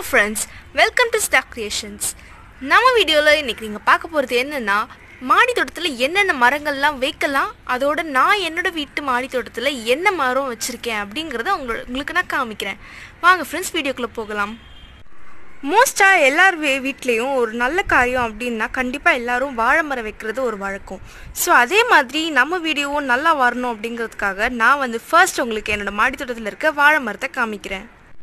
friends welcome to stock creations நம்ம வீடியோவில் இன்றைக்கி நீங்கள் பார்க்க போகிறது என்னென்னா மாடி தோட்டத்தில் என்னென்ன மரங்கள்லாம் வைக்கலாம் அதோட நான் என்னோட வீட்டு மாடி தோட்டத்தில் என்ன மரம் வச்சுருக்கேன் அப்படிங்கிறத உங்களோட உங்களுக்கு நான் காமிக்கிறேன் வாங்க ஃப்ரெண்ட்ஸ் வீடியோக்குள்ளே போகலாம் மோஸ்ட்டாக எல்லார் வீ வீட்லேயும் ஒரு நல்ல காரியம் அப்படின்னா கண்டிப்பாக எல்லாரும் வாழை மரம் வைக்கிறது ஒரு வழக்கம் ஸோ அதே மாதிரி நம்ம வீடியோவும் நல்லா வரணும் அப்படிங்கிறதுக்காக நான் வந்து ஃபர்ஸ்ட் உங்களுக்கு என்னோட மாடி தோட்டத்தில் இருக்க வாழை மரத்தை காமிக்கிறேன்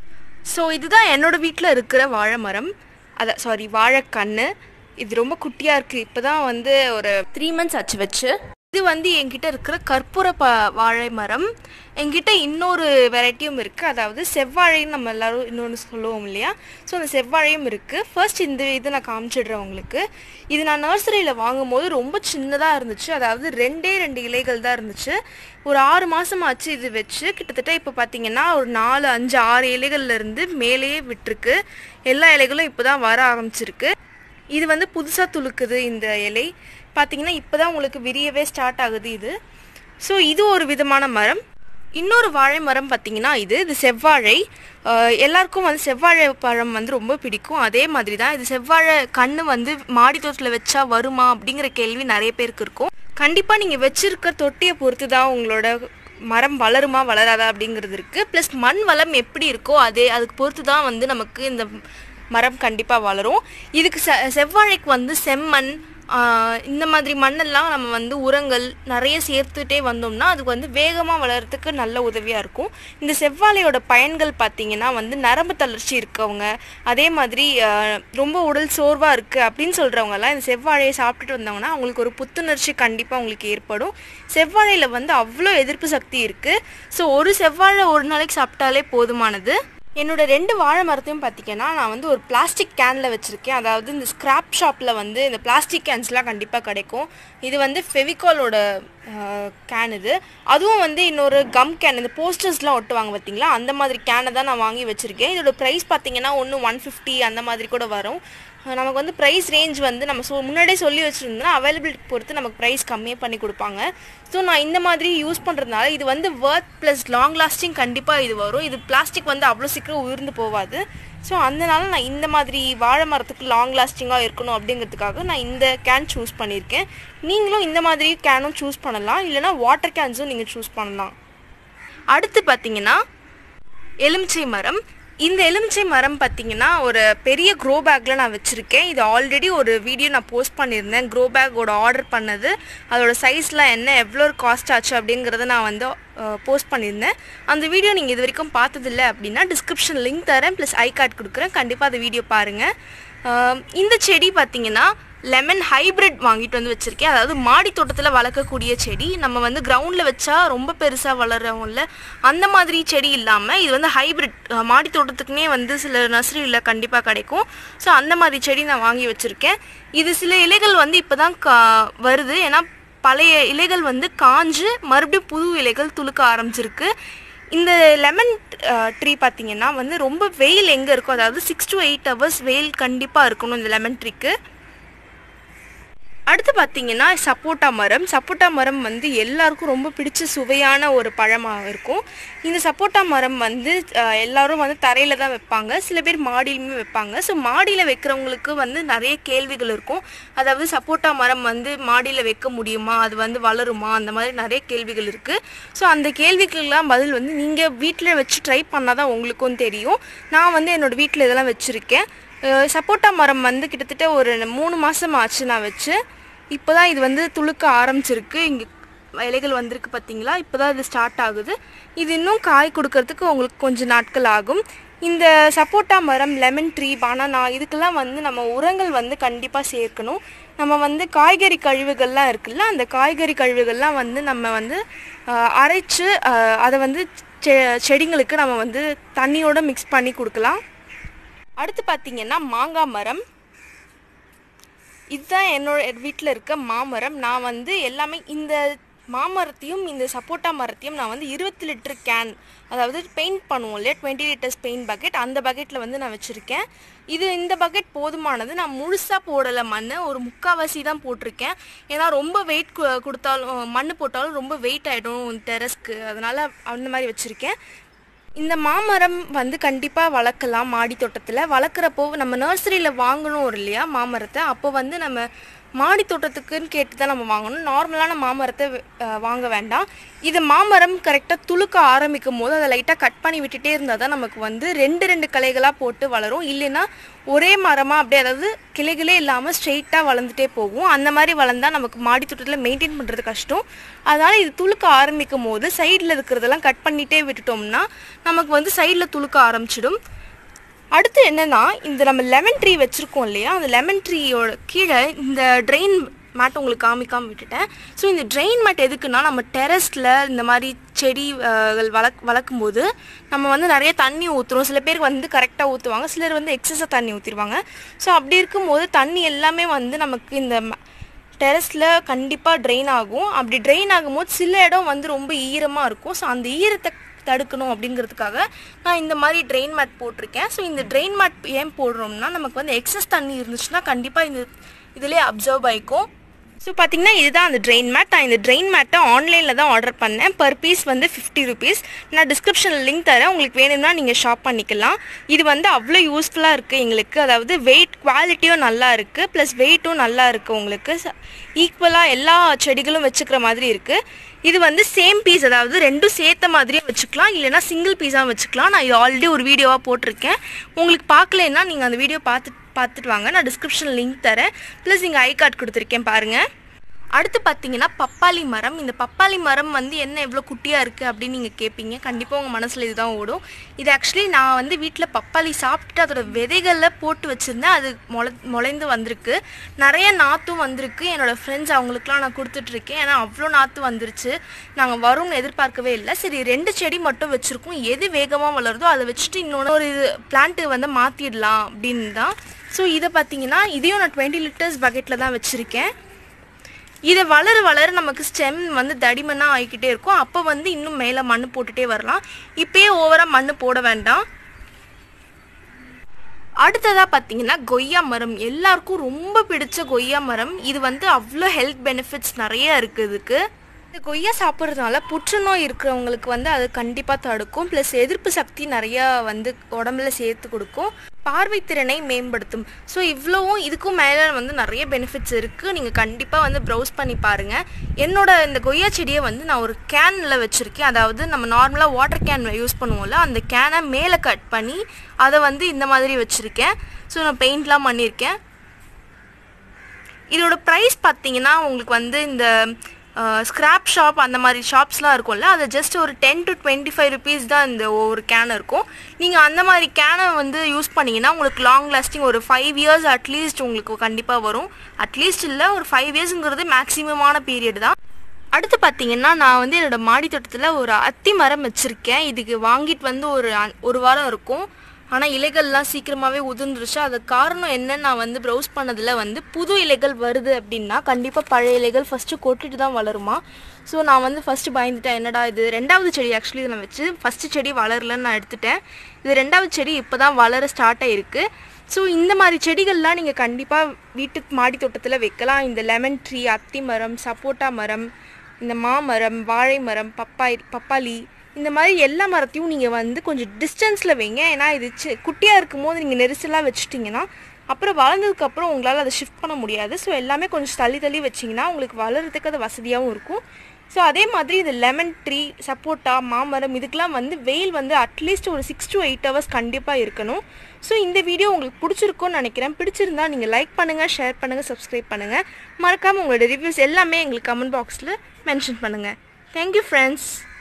ஸோ இதுதான் என்னோட வீட்டில் இருக்கிற வாழை மரம் அத சாரி வாழைக்கன்று இது ரொம்ப குட்டியாக இருக்குது இப்போ தான் வந்து ஒரு த்ரீ மந்த்ஸ் ஆச்சு வச்சு இது வந்து என்கிட்ட இருக்கிற கற்பூர ப வாழை மரம் என்கிட்ட இன்னொரு வெரைட்டியும் இருக்குது அதாவது செவ்வாழைன்னு நம்ம எல்லாரும் இன்னொன்று சொல்லுவோம் இல்லையா ஸோ அந்த செவ்வாழையும் இருக்குது ஃபர்ஸ்ட் இந்த இது நான் காமிச்சிடுறேன் உங்களுக்கு இது நான் நர்சரியில் வாங்கும்போது ரொம்ப சின்னதாக இருந்துச்சு அதாவது ரெண்டே ரெண்டு இலைகள் தான் இருந்துச்சு ஒரு ஆறு மாதம் ஆச்சு இது வச்சு கிட்டத்தட்ட இப்போ பார்த்தீங்கன்னா ஒரு நாலு அஞ்சு ஆறு இலைகள்ல இருந்து மேலேயே விட்டுருக்கு எல்லா இலைகளும் இப்போ தான் வர ஆரம்பிச்சிருக்கு இது வந்து புதுசாக துளுக்குது இந்த இலை பார்த்தீங்கன்னா இப்போ தான் உங்களுக்கு விரியவே ஸ்டார்ட் ஆகுது இது ஸோ இது ஒரு விதமான மரம் இன்னொரு வாழை மரம் பார்த்தீங்கன்னா இது இது செவ்வாழை அஹ் எல்லாருக்கும் வந்து செவ்வாழை பழம் வந்து ரொம்ப பிடிக்கும் அதே மாதிரி தான் இது செவ்வாழை கண்ணு வந்து மாடி தோட்டத்தில் வச்சா வருமா அப்படிங்கிற கேள்வி நிறைய பேருக்கு இருக்கும் கண்டிப்பாக நீங்கள் வச்சிருக்க தொட்டியை பொறுத்து தான் உங்களோட மரம் வளருமா வளராதா அப்படிங்கிறது இருக்குது ப்ளஸ் மண் வளம் எப்படி இருக்கோ அதே அதுக்கு பொறுத்து தான் வந்து நமக்கு இந்த மரம் கண்டிப்பாக வளரும் இதுக்கு செ செவ்வாழைக்கு வந்து செம்மண் ஆஹ் இந்த மாதிரி மண்ணெல்லாம் நம்ம வந்து உரங்கள் நிறைய சேர்த்துட்டே வந்தோம்னா அதுக்கு வந்து வேகமாக வளர்கிறதுக்கு நல்ல உதவியாக இருக்கும் இந்த செவ்வாழையோட பயன்கள் பார்த்தீங்கன்னா வந்து நரம்பு தளர்ச்சி இருக்கவங்க அதே மாதிரி ஆஹ் ரொம்ப உடல் சோர்வாக இருக்குது அப்படின்னு சொல்கிறவங்கலாம் இந்த செவ்வாழையை சாப்பிட்டுட்டு வந்தாங்கன்னா அவங்களுக்கு ஒரு புத்துணர்ச்சி கண்டிப்பாக உங்களுக்கு ஏற்படும் செவ்வாழையில் வந்து அவ்வளோ எதிர்ப்பு சக்தி இருக்குது ஸோ ஒரு செவ்வாழை ஒரு நாளைக்கு சாப்பிட்டாலே போதுமானது என்னோட ரெண்டு வாழை மரத்தையும் பார்த்தீங்கன்னா நான் வந்து ஒரு பிளாஸ்டிக் கேனில் வச்சுருக்கேன் அதாவது இந்த ஸ்கிராப் ஷாப்பில் வந்து இந்த பிளாஸ்டிக் கேன்ஸ்லாம் கண்டிப்பாக கிடைக்கும் இது வந்து ஃபெவிகாலோட கேன் இது அதுவும் வந்து இன்னொரு கம் கேன் இந்த போஸ்டர்ஸ்லாம் ஒட்டுவாங்க பார்த்தீங்களா அந்த மாதிரி கேனை தான் நான் வாங்கி வச்சுருக்கேன் இதோட ப்ரைஸ் பார்த்தீங்கன்னா ஒன்று ஒன் ஃபிஃப்டி அந்த மாதிரி கூட வரும் நமக்கு வந்து ப்ரைஸ் ரேஞ்ச் வந்து நம்ம சொ முன்னாடியே சொல்லி வச்சுருந்தோம்னா அவைலபிலிட்டி பொறுத்து நமக்கு ப்ரைஸ் கம்மியாக பண்ணி கொடுப்பாங்க ஸோ நான் இந்த மாதிரி யூஸ் பண்ணுறதுனால இது வந்து ஒர்த் ப்ளஸ் லாங் லாஸ்டிங் கண்டிப்பாக இது வரும் இது பிளாஸ்டிக் வந்து அவ்வளோ சீக்கிரம் உயிர்ந்து போகாது ஸோ அதனால நான் இந்த மாதிரி வாழை மரத்துக்கு லாங் லாஸ்டிங்காக இருக்கணும் அப்படிங்கிறதுக்காக நான் இந்த கேன் சூஸ் பண்ணியிருக்கேன் நீங்களும் இந்த மாதிரி கேனும் சூஸ் பண்ணலாம் இல்லைனா வாட்டர் கேன்ஸும் நீங்கள் சூஸ் பண்ணலாம் அடுத்து பார்த்தீங்கன்னா எலுமிச்சை மரம் இந்த எலுமிச்சை மரம் பார்த்தீங்கன்னா ஒரு பெரிய க்ரோ பேக்கில் நான் வச்சுருக்கேன் இது ஆல்ரெடி ஒரு வீடியோ நான் போஸ்ட் பண்ணியிருந்தேன் க்ரோ பேக்கோட ஆர்டர் பண்ணது அதோட சைஸ்லாம் என்ன எவ்வளோ காஸ்ட் ஆச்சு அப்படிங்கிறத நான் வந்து போஸ்ட் பண்ணியிருந்தேன் அந்த வீடியோ நீங்கள் இது வரைக்கும் பார்த்ததில்ல அப்படின்னா டிஸ்கிரிப்ஷன் லிங்க் தரேன் ப்ளஸ் ஐ கார்டு கொடுக்குறேன் கண்டிப்பாக அந்த வீடியோ பாருங்கள் இந்த செடி பார்த்தீங்கன்னா லெமன் ஹைப்ரிட் வாங்கிட்டு வந்து வச்சுருக்கேன் அதாவது மாடி தோட்டத்தில் வளர்க்கக்கூடிய செடி நம்ம வந்து கிரவுண்டில் வச்சா ரொம்ப பெருசாக வளரவும்ல அந்த மாதிரி செடி இல்லாமல் இது வந்து ஹைப்ரிட் மாடி தோட்டத்துக்குனே வந்து சில நர்சரியில் கண்டிப்பாக கிடைக்கும் ஸோ அந்த மாதிரி செடி நான் வாங்கி வச்சுருக்கேன் இது சில இலைகள் வந்து இப்போ தான் கா வருது ஏன்னா பழைய இலைகள் வந்து காஞ்சு மறுபடியும் புது இலைகள் துளுக்க ஆரம்பிச்சிருக்கு இந்த லெமன் ட்ரீ பார்த்தீங்கன்னா வந்து ரொம்ப வெயில் எங்கே இருக்கோ அதாவது சிக்ஸ் டு எயிட் ஹவர்ஸ் வெயில் கண்டிப்பாக இருக்கணும் இந்த லெமன் ட்ரீக்கு அடுத்து பார்த்தீங்கன்னா சப்போட்டா மரம் சப்போட்டா மரம் வந்து எல்லாருக்கும் ரொம்ப பிடிச்ச சுவையான ஒரு பழமாக இருக்கும் இந்த சப்போட்டா மரம் வந்து அஹ், எல்லாரும் வந்து தரையில் தான் வைப்பாங்க சில பேர் மாடியிலுமே வைப்பாங்க ஸோ மாடியில் வைக்கிறவங்களுக்கு வந்து நிறைய கேள்விகள் இருக்கும் அதாவது சப்போட்டா மரம் வந்து மாடியில் வைக்க முடியுமா அது வந்து வளருமா அந்த மாதிரி நிறைய கேள்விகள் இருக்குது ஸோ அந்த கேள்விக்கெல்லாம் பதில் வந்து நீங்கள் வீட்டில் வச்சு ட்ரை பண்ணால் தான் உங்களுக்கும் தெரியும் நான் வந்து என்னோடய வீட்டில் இதெல்லாம் வச்சுருக்கேன் அஹ் சப்போட்டா மரம் வந்து கிட்டத்தட்ட ஒரு மூணு மாதம் ஆச்சு நான் வச்சு இப்போ தான் இது வந்து துளுக்க ஆரம்பிச்சிருக்கு இங்கே இலைகள் வந்திருக்கு பார்த்தீங்களா இப்போ தான் இது ஸ்டார்ட் ஆகுது இது இன்னும் காய் கொடுக்கறதுக்கு உங்களுக்கு கொஞ்சம் நாட்கள் ஆகும் இந்த சப்போட்டா மரம் லெமன் ட்ரீ பனானா இதுக்கெல்லாம் வந்து நம்ம உரங்கள் வந்து கண்டிப்பாக சேர்க்கணும் நம்ம வந்து காய்கறி கழிவுகள்லாம் இருக்குல்ல அந்த காய்கறி கழிவுகள்லாம் வந்து நம்ம வந்து ஆஹ், அரைச்சு ஆஹ், அதை வந்து செ செடிங்களுக்கு நம்ம வந்து தண்ணியோட மிக்ஸ் பண்ணி கொடுக்கலாம் அடுத்து பார்த்தீங்கன்னா மாங்காய் மரம் இதுதான் என்னோட வீட்டில் இருக்க மாமரம் நான் வந்து எல்லாமே இந்த மாமரத்தையும் இந்த சப்போட்டா மரத்தையும் நான் வந்து இருபத்தி லிட்டர் கேன் அதாவது பெயிண்ட் பண்ணுவோம் இல்லையா டுவெண்ட்டி லிட்டர்ஸ் பெயிண்ட் பக்கெட் அந்த பக்கெட்டில் வந்து நான் வச்சுருக்கேன் இது இந்த பக்கெட் போதுமானது நான் முழுசாக போடலை மண் ஒரு முக்கால்வாசி தான் போட்டிருக்கேன் ஏன்னா ரொம்ப வெயிட் கொடுத்தாலும் மண் போட்டாலும் ரொம்ப வெயிட் ஆகிடும் டெரஸ்க்கு அதனால் அந்த மாதிரி வச்சுருக்கேன் இந்த மாமரம் வந்து கண்டிப்பாக வளர்க்கலாம் மாடி தோட்டத்தில் வளர்க்குறப்போ நம்ம நர்சரியில் வாங்கணும் இல்லையா மாமரத்தை அப்போ வந்து நம்ம மாடி தோட்டத்துக்குன்னு கேட்டு தான் நம்ம வாங்கணும் நார்மலான மாமரத்தை அஹ், வாங்க வேண்டாம் இது மாமரம் கரெக்டாக துளுக்க ஆரம்பிக்கும் போது அதை லைட்டாக கட் பண்ணி விட்டுட்டே இருந்தால் தான் நமக்கு வந்து ரெண்டு ரெண்டு கிளைகளாக போட்டு வளரும் இல்லைன்னா ஒரே மரமாக அப்படியே அதாவது கிளைகளே இல்லாமல் ஸ்ட்ரெயிட்டாக வளர்ந்துட்டே போகும் அந்த மாதிரி வளர்ந்தால் நமக்கு மாடி தோட்டத்தில் மெயின்டைன் பண்ணுறது கஷ்டம் அதனால் இது துளுக்க ஆரம்பிக்கும் போது சைடில் இருக்கிறதெல்லாம் கட் பண்ணிகிட்டே விட்டுட்டோம்னா நமக்கு வந்து சைடில் துளுக்க ஆரம்பிச்சிடும் அடுத்து என்னன்னா இந்த நம்ம லெமன் ட்ரீ வச்சுருக்கோம் இல்லையா அந்த லெமன் ட்ரீயோட கீழே இந்த ட்ரெயின் மேட் உங்களுக்கு காமிக்காம விட்டுட்டேன் ஸோ இந்த ட்ரெயின் மேட் எதுக்குன்னா நம்ம டெரஸில் இந்த மாதிரி செடி அஹ், வளர்க் வளர்க்கும் போது நம்ம வந்து நிறைய தண்ணி ஊற்றுறோம் சில பேருக்கு வந்து கரெக்டாக ஊற்றுவாங்க சிலர் வந்து எக்ஸஸாக தண்ணி ஊற்றிடுவாங்க ஸோ அப்படி இருக்கும்போது தண்ணி எல்லாமே வந்து நமக்கு இந்த டெரஸில் கண்டிப்பாக ட்ரெயின் ஆகும் அப்படி ட்ரெயின் ஆகும்போது சில இடம் வந்து ரொம்ப ஈரமாக இருக்கும் ஸோ அந்த ஈரத்தை தடுக்கணும் அப்படிங்கிறதுக்காக நான் இந்த மாதிரி ட்ரெயின் மேட் போட்டிருக்கேன் ஸோ இந்த ட்ரெயின் மேட் ஏன் போடுறோம்னா நமக்கு வந்து எக்ஸஸ் தண்ணி இருந்துச்சுன்னா கண்டிப்பாக இந்த இதிலே அப்சர்வ் ஆகிக்கும் ஸோ பார்த்தீங்கன்னா இதுதான் அந்த ட்ரெயின் மேட் நான் இந்த ட்ரெயின் மேட்டை ஆன்லைனில் தான் ஆர்டர் பண்ணேன் பர் பீஸ் வந்து ஃபிஃப்டி ருபீஸ் நான் டிஸ்கிரிப்ஷனில் லிங்க் தரேன் உங்களுக்கு வேணும்னா நீங்கள் ஷாப் பண்ணிக்கலாம் இது வந்து அவ்வளோ யூஸ்ஃபுல்லாக இருக்குது எங்களுக்கு அதாவது வெயிட் குவாலிட்டியும் நல்லா இருக்குது ப்ளஸ் வெயிட்டும் நல்லா இருக்குது உங்களுக்கு ஈக்குவலாக எல்லா செடிகளும் வச்சுக்கிற மாதிரி இருக்குது இது வந்து சேம் பீஸ் அதாவது ரெண்டும் சேர்த்த மாதிரியே வச்சுக்கலாம் இல்லைனா சிங்கிள் பீஸாக வச்சுக்கலாம் நான் இது ஆல்ரெடி ஒரு வீடியோவாக போட்டிருக்கேன் உங்களுக்கு பார்க்கலன்னா நீங்கள் அந்த வீடியோ பார்த்து பார்த்துட்டு வாங்க நான் டிஸ்கிரிப்ஷனில் லிங்க் தரேன் ப்ளஸ் இங்கே ஐ கார்டு கொடுத்துருக்கேன் பாருங்கள் அடுத்து பார்த்தீங்கன்னா பப்பாளி மரம் இந்த பப்பாளி மரம் வந்து என்ன எவ்வளோ குட்டியாக இருக்குது அப்படின்னு நீங்கள் கேட்பீங்க கண்டிப்பாக உங்கள் மனசில் இதுதான் ஓடும் இது ஆக்சுவலி நான் வந்து வீட்டில் பப்பாளி சாப்பிட்டுட்டு அதோட விதைகளில் போட்டு வச்சுருந்தேன் அது முளை முளைந்து வந்திருக்கு நிறைய நாற்றும் வந்திருக்கு என்னோடய ஃப்ரெண்ட்ஸ் அவங்களுக்குலாம் நான் கொடுத்துட்ருக்கேன் ஏன்னா அவ்வளோ நாற்று வந்துருச்சு நாங்கள் வரும்னு எதிர்பார்க்கவே இல்லை சரி ரெண்டு செடி மட்டும் வச்சுருக்கோம் எது வேகமாக வளருதோ அதை வச்சுட்டு இன்னொன்று ஒரு இது பிளான்ட்டு வந்து மாற்றிடலாம் அப்படின்னு தான் ஸோ இதை பார்த்தீங்கன்னா இதையும் நான் டுவெண்ட்டி லிட்டர்ஸ் பக்கெட்டில் தான் வச்சுருக்கேன் இதை வளர வளர நமக்கு ஸ்டெம் வந்து தடிமனாக ஆகிக்கிட்டே இருக்கும் அப்போ வந்து இன்னும் மேலே மண் போட்டுட்டே வரலாம் இப்பயே ஓவராக மண் போட வேண்டாம் அடுத்ததாக பார்த்தீங்கன்னா கொய்யா மரம் எல்லாருக்கும் ரொம்ப பிடிச்ச கொய்யா மரம் இது வந்து அவ்வளோ ஹெல்த் பெனிஃபிட்ஸ் நிறைய இருக்குது இதுக்கு இந்த கொய்யா சாப்பிட்றதுனால புற்றுநோய் இருக்கிறவங்களுக்கு வந்து அது கண்டிப்பாக தடுக்கும் ப்ளஸ் எதிர்ப்பு சக்தி நிறையா வந்து உடம்புல சேர்த்து கொடுக்கும் பார்வைத்திறனை மேம்படுத்தும் ஸோ இவ்வளவும் இதுக்கும் மேலே வந்து நிறைய பெனிஃபிட்ஸ் இருக்குது நீங்கள் கண்டிப்பாக வந்து ப்ரௌஸ் பண்ணி பாருங்கள் என்னோட இந்த கொய்யா செடியை வந்து நான் ஒரு கேனில் வச்சுருக்கேன் அதாவது நம்ம நார்மலாக வாட்டர் கேன் யூஸ் பண்ணுவோம்ல அந்த கேனை மேலே கட் பண்ணி அதை வந்து இந்த மாதிரி வச்சுருக்கேன் ஸோ நான் பெயிண்ட்லாம் பண்ணியிருக்கேன் இதோட ப்ரைஸ் பார்த்தீங்கன்னா உங்களுக்கு வந்து இந்த ஸ்க்ராப் ஷாப் அந்த மாதிரி ஷாப்ஸ்லாம் இருக்கும்ல அது ஜஸ்ட் ஒரு ten to twenty five rupees தான் இந்த ஒவ்வொரு கேன் இருக்கும் நீங்கள் அந்த மாதிரி கேனை வந்து யூஸ் பண்ணிங்கன்னா உங்களுக்கு லாங் லாஸ்டிங் ஒரு ஃபைவ் இயர்ஸ் அட்லீஸ்ட் உங்களுக்கு கண்டிப்பாக வரும் அட்லீஸ்ட் இல்லை ஒரு ஃபைவ் இயர்ஸுங்கிறது மேக்ஸிமமான பீரியட் தான் அடுத்து பார்த்தீங்கன்னா நான் வந்து என்னோட மாடி தோட்டத்தில் ஒரு அத்தி மரம் வச்சுருக்கேன் இதுக்கு வாங்கிட்டு வந்து ஒரு அ- ஒரு வாரம் இருக்கும் ஆனால் இலைகள்லாம் சீக்கிரமாகவே உதிர்ந்துருச்சு அது காரணம் என்ன நான் வந்து ப்ரௌஸ் பண்ணதில் வந்து புது இலைகள் வருது அப்படின்னா கண்டிப்பாக பழைய இலைகள் ஃபஸ்ட்டு கொட்டிட்டு தான் வளருமா ஸோ நான் வந்து ஃபஸ்ட்டு பயந்துட்டேன் என்னடா இது ரெண்டாவது செடி ஆக்சுவலி இதை நான் வச்சு ஃபஸ்ட்டு செடி வளரலன்னு நான் எடுத்துட்டேன் இது ரெண்டாவது செடி இப்போ தான் வளர ஸ்டார்ட் ஆகிருக்கு ஸோ இந்த மாதிரி செடிகள்லாம் நீங்கள் கண்டிப்பாக வீட்டுக்கு மாடி தோட்டத்தில் வைக்கலாம் இந்த லெமன் ட்ரீ அத்தி மரம் சப்போட்டா மரம் இந்த மாமரம் வாழை மரம் பப்பாய் பப்பாளி இந்த மாதிரி எல்லா மரத்தையும் நீங்கள் வந்து கொஞ்சம் டிஸ்டன்ஸில் வைங்க ஏன்னா இது சி குட்டியாக இருக்கும் போது நீங்கள் நெரிசலாக வச்சுட்டிங்கன்னா அப்புறம் வளர்ந்ததுக்கப்புறம் உங்களால் அதை ஷிஃப்ட் பண்ண முடியாது ஸோ எல்லாமே கொஞ்சம் தள்ளி தள்ளி வச்சிங்கன்னா உங்களுக்கு வளர்கிறதுக்கு அது வசதியாகவும் இருக்கும் ஸோ அதே மாதிரி இது லெமன் ட்ரீ சப்போட்டா மாமரம் இதுக்கெலாம் வந்து வெயில் வந்து அட்லீஸ்ட் ஒரு சிக்ஸ் to எயிட் ஹவர்ஸ் கண்டிப்பாக இருக்கணும் ஸோ இந்த வீடியோ உங்களுக்கு பிடிச்சிருக்கும்னு நினைக்கிறேன் பிடிச்சிருந்தா நீங்கள் லைக் பண்ணுங்கள் ஷேர் பண்ணுங்கள் சப்ஸ்கிரைப் பண்ணுங்கள் மறக்காமல் உங்களோட ரிவ்யூஸ் எல்லாமே எங்களுக்கு கமெண்ட் பாக்ஸில் மென்ஷன் பண்ணுங்கள் தேங்க்யூ ஃப்ரெண்ட்ஸ்